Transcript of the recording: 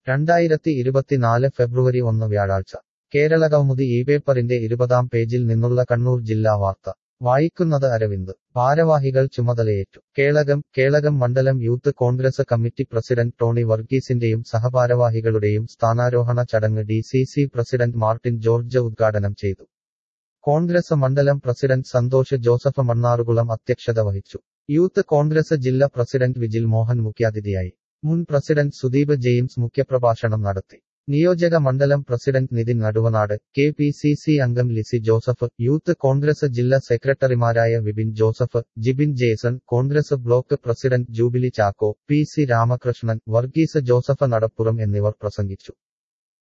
രണ്ടായിരത്തി ഇരുപത്തിനാല് ഫെബ്രുവരി ഒന്ന് വ്യാഴാഴ്ച കേരളകൗമുദി ഈ പേപ്പറിന്റെ ഇരുപതാം പേജിൽ നിന്നുള്ള കണ്ണൂർ ജില്ലാ വാർത്ത വായിക്കുന്നത് അരവിന്ദ് ഭാരവാഹികൾ ചുമതലയേറ്റു കേളകം കേളകം മണ്ഡലം youth Congress committee president Tony വർഗീസിന്റെയും സഹഭാരവാഹികളുടെയും സ്ഥാനാരോഹണ ചടങ്ങ് D C C president Martin George ഉദ്ഘാടനം ചെയ്തു കോൺഗ്രസ് മണ്ഡലം പ്രസിഡന്റ് സന്തോഷ് ജോസഫ് മണ്ണാറുകുളം അധ്യക്ഷത വഹിച്ചു യൂത്ത് കോൺഗ്രസ് ജില്ലാ പ്രസിഡന്റ് വിജിൽ മോഹൻ മുഖ്യാതിഥിയായി മുൻ പ്രസിഡന്റ് സുദീപ് ജെയിംസ് മുഖ്യപ്രഭാഷണം നടത്തി നിയോജക മണ്ഡലം president Nithin Naduvanad K P C C അംഗം ലിസി ജോസഫ് യൂത്ത് കോൺഗ്രസ് ജില്ലാ സെക്രട്ടറിമാരായ Vipin Joseph Jibin Jason Congress block president Jubilee Chacko P C Ramakrishnan Varghese Joseph Nadappuram എന്നിവർ പ്രസംഗിച്ചു